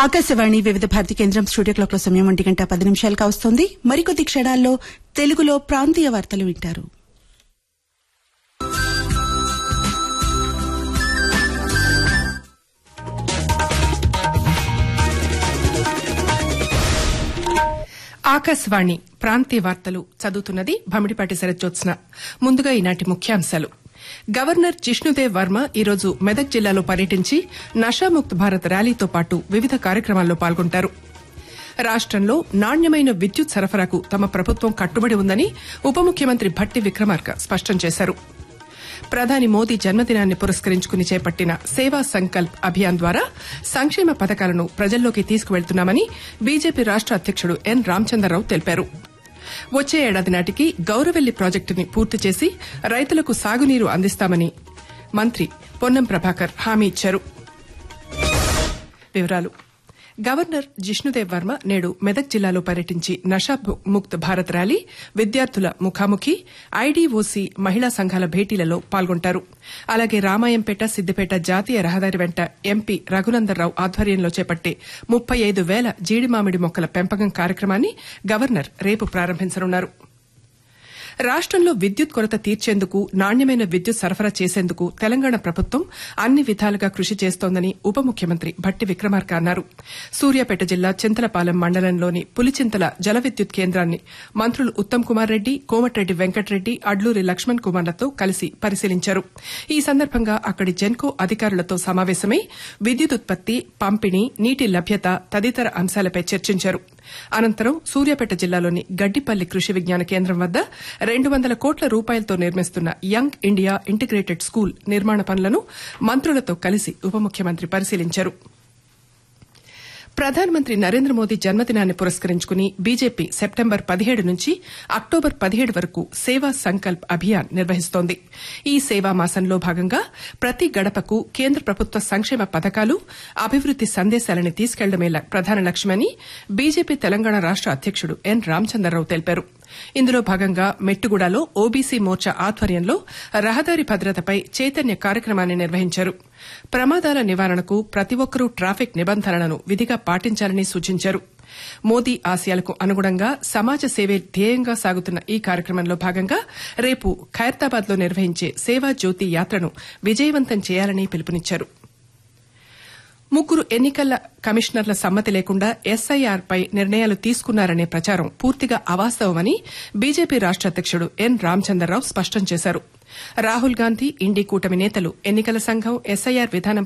ఆకాశవాణి వివిధ భారతి కేంద్రం studio clock లో సమయం ఒంటి గంట పది నిమిషాలుగా వస్తోంది మరికొద్ది క్షణాల్లో తెలుగులో ప్రాంతీయ వార్తలు వింటారు ఆకాశవాణి ప్రాంతీయ వార్తలు చదువుతున్నది భమిడిపాటి శరజ్జోత్స్న ముందుగా ఈనాటి ముఖ్యాంశాలు గవర్నర్ జిష్ణుదేవ్ వర్మ ఈరోజు మెదక్ జిల్లాలో పర్యటించి నషాముక్త్ భారత్ ర్యాలీతో పాటు వివిధ కార్యక్రమాల్లో పాల్గొంటారు రాష్టంలో నాణ్యమైన విద్యుత్ సరఫరాకు తమ ప్రభుత్వం కట్టుబడి ఉందని ఉప ముఖ్యమంత్రి భట్టి విక్రమార్క స్పష్టం చేశారు ప్రధాని మోదీ జన్మదినాన్ని పురస్కరించుకుని చేపట్టిన సేవా సంకల్ప్ అభియాన్ ద్వారా సంక్షేమ పథకాలను ప్రజల్లోకి తీసుకువెళ్తున్నామని బీజేపీ రాష్ట అధ్యకుడు ఎన్ రామచంద్రరావు తెలిపారు వచ్చే ఏడాది నాటికి గౌరవెల్లి ప్రాజెక్టుని పూర్తి చేసి రైతులకు సాగునీరు అందిస్తామని మంత్రి పొన్నం ప్రభాకర్ హామీ ఇచ్చారు వివరాలు గవర్నర్ జిష్ణుదేవ్ వర్మ నేడు మెదక్ జిల్లాలో పర్యటించి నషా ముక్త్ భారత్ ర్యాలీ విద్యార్థుల ముఖాముఖి ఐడీఓసీ మహిళా సంఘాల భేటీలలో పాల్గొంటారు అలాగే రామాయంపేట సిద్దిపేట జాతీయ రహదారి వెంట ఎంపీ రఘునందర్రావు ఆధ్వర్యంలో చేపట్టే ముప్పై ఐదు వేల జీడిమామిడి మొక్కల పెంపకం కార్యక్రమాన్ని గవర్నర్ రేపు ప్రారంభించనున్నారు రాష్టంలో విద్యుత్ కొరత తీర్చేందుకు నాణ్యమైన విద్యుత్ సరఫరా చేసేందుకు తెలంగాణ ప్రభుత్వం అన్ని విధాలుగా కృషి చేస్తోందని ఉప ముఖ్యమంత్రి భట్టి విక్రమార్క అన్నారు సూర్యాపేట జిల్లా చింతలపాలెం మండలంలోని పులిచింతల జల విద్యుత్ కేంద్రాన్ని మంత్రులు ఉత్తమ్ కుమార్ రెడ్డి కోమటిరెడ్డి వెంకటరెడ్డి అడ్లూరి లక్ష్మణ్ కుమార్లతో కలిసి పరిశీలించారు ఈ సందర్భంగా అక్కడి జెన్కో అధికారులతో సమావేశమై విద్యుత్ ఉత్పత్తి పంపిణీ నీటి లభ్యత తదితర అంశాలపై చర్చించారు అనంతరం సూర్యాపేట జిల్లాలోని గడ్డిపల్లి కృషి విజ్ఞాన కేంద్రం వద్ద రెండు వందల కోట్ల రూపాయలతో నిర్మిస్తున్న యంగ్ ఇండియా ఇంటిగ్రేటెడ్ స్కూల్ నిర్మాణ పనులను మంత్రులతో కలిసి ఉప ముఖ్యమంత్రి పరిశీలించారు ప్రధానమంత్రి నరేంద్ర మోదీ జన్మదినాన్ని పురస్కరించుకుని బీజేపీ సెప్టెంబర్ పదిహేడు నుంచి అక్టోబర్ పదిహేడు వరకు సేవా సంకల్ప్ అభియాన్ నిర్వహిస్తోంది ఈ సేవా మాసంలో భాగంగా ప్రతి గడపకు కేంద్ర ప్రభుత్వ సంక్షేమ పథకాలు అభివృద్ది సందేశాలని తీసుకెళ్లడమే ప్రధాన లక్ష్యమని బీజేపీ తెలంగాణ రాష్ట అధ్యకుడు ఎన్ రామచంద్రరావు తెలిపారు ఇందులో భాగంగా మెట్టుగూడలో ఓబీసీ మోర్చా ఆధ్వర్యంలో రహదారి భద్రతపై చైతన్య కార్యక్రమాన్ని నిర్వహించారు ప్రమాదాల నివారణకు ప్రతి ఒక్కరూ ట్రాఫిక్ నిబంధనలను విధిగా పాటించాలని సూచించారు మోదీ ఆశయాలకు అనుగుణంగా సమాజ సేవే ధ్యేయంగా సాగుతున్న ఈ కార్యక్రమంలో భాగంగా రేపు ఖైరతాబాద్ లో నిర్వహించే సేవా జ్యోతి యాత్రను విజయవంతం చేయాలని పిలుపునిచ్చారు ముగ్గురు ఎన్నికల కమిషనర్ల సమ్మతి లేకుండా ఎస్ఐఆర్ పై నిర్ణయాలు తీసుకున్నారనే ప్రచారం పూర్తిగా అవాస్తవమని బీజేపీ రాష్ట అధ్యకుడు ఎన్ రామచంద్రరావు స్పష్టం చేశారు రాహుల్ గాంధీ ఇండీ కూటమి నేతలు ఎన్నికల సంఘం ఎస్ఐఆర్ విధానం